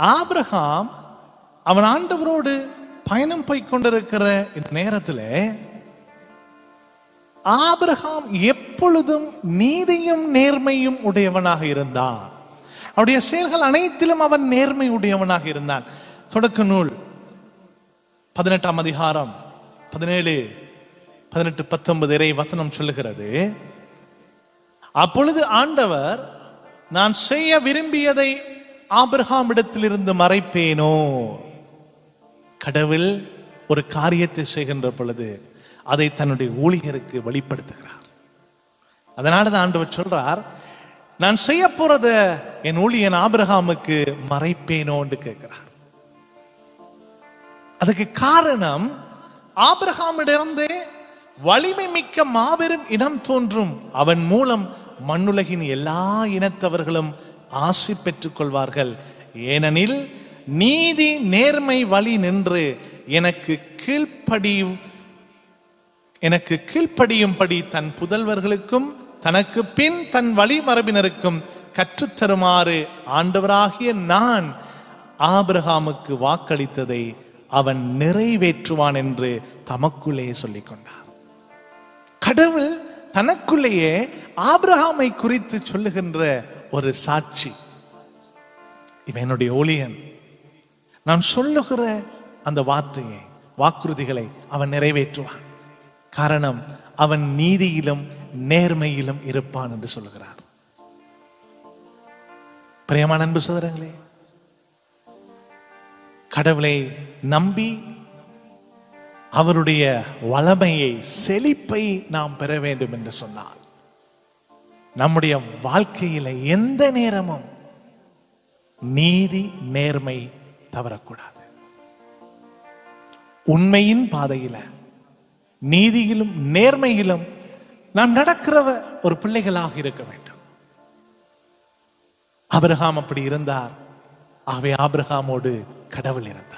Abraham அவன் ஆண்டவரோடு பயணம் போய் கொண்டிருக்கிற இந்த நேரத்தில் ஆபிரகாம் எப்பொழுதும் நீதியும் நேர்மையும் உடையவனாக இருந்தான் அவருடைய செயல்கள் அனைத்திலும் அவன் நேர்மை உடையவனாக இருந்தான் தொடக்க நூல் பதினெட்டாம் அதிகாரம் பதினேழு பதினெட்டு பத்தொன்பது இறை வசனம் சொல்லுகிறது அப்பொழுது ஆண்டவர் நான் செய்ய விரும்பியதை ஆபிரகாமிடத்திலிருந்து மறைப்பேனோ கடவுள் ஒரு காரியத்தை செய்கின்ற பொழுது அதை தன்னுடைய ஊழியருக்கு வெளிப்படுத்துகிறார் அதனால தான் ஆண்டவர் சொல்றார் நான் செய்ய போறத என் ஊழியன் ஆபிரகாமுக்கு மறைப்பேனோன்னு கேட்கிறார் அதுக்கு காரணம் ஆபிரகாமிடமிருந்து வலிமை மிக்க மாபெரும் இனம் தோன்றும் அவன் மூலம் மண்ணுலகின் எல்லா இனத்தவர்களும் ஆசி பெற்றுக் கொள்வார்கள் ஏனெனில் நீதி நேர்மை வழி நின்று எனக்கு கீழ்ப்படியும் எனக்கு கீழ்ப்படியும்படி தன் புதல்வர்களுக்கும் தனக்கு பின் தன் வழிமரபினருக்கும் கற்றுத்தருமாறு ஆண்டவராகிய நான் ஆபிரகாமுக்கு வாக்களித்ததை அவன் நிறைவேற்றுவான் என்று தமக்குள்ளே சொல்லிக் கொண்டார் கடவுள் தனக்குள்ளேயே ஆபிரகாமை குறித்து சொல்லுகின்ற ஒரு சாட்சி இவன் என்னுடைய ஊழியன் நான் சொல்லுகிற அந்த வார்த்தையை வாக்குறுதிகளை அவன் நிறைவேற்றுவான் காரணம் அவன் நீதியிலும் நேர்மையிலும் இருப்பான் என்று சொல்லுகிறார் பிரியமான அன்பு சோதரங்களே கடவுளை நம்பி அவருடைய வளமையை செழிப்பை நாம் பெற வேண்டும் என்று சொன்னார் நம்முடைய வாழ்க்கையில எந்த நேரமும் நீதி நேர்மை தவறக்கூடாது உண்மையின் பாதையில நீதியிலும் நேர்மையிலும் நாம் நடக்கிறவ ஒரு பிள்ளைகளாக இருக்க வேண்டும் ஆபிரகாம் அப்படி இருந்தார் ஆகவே ஆபிரகாமோடு கடவுள் இருந்தார்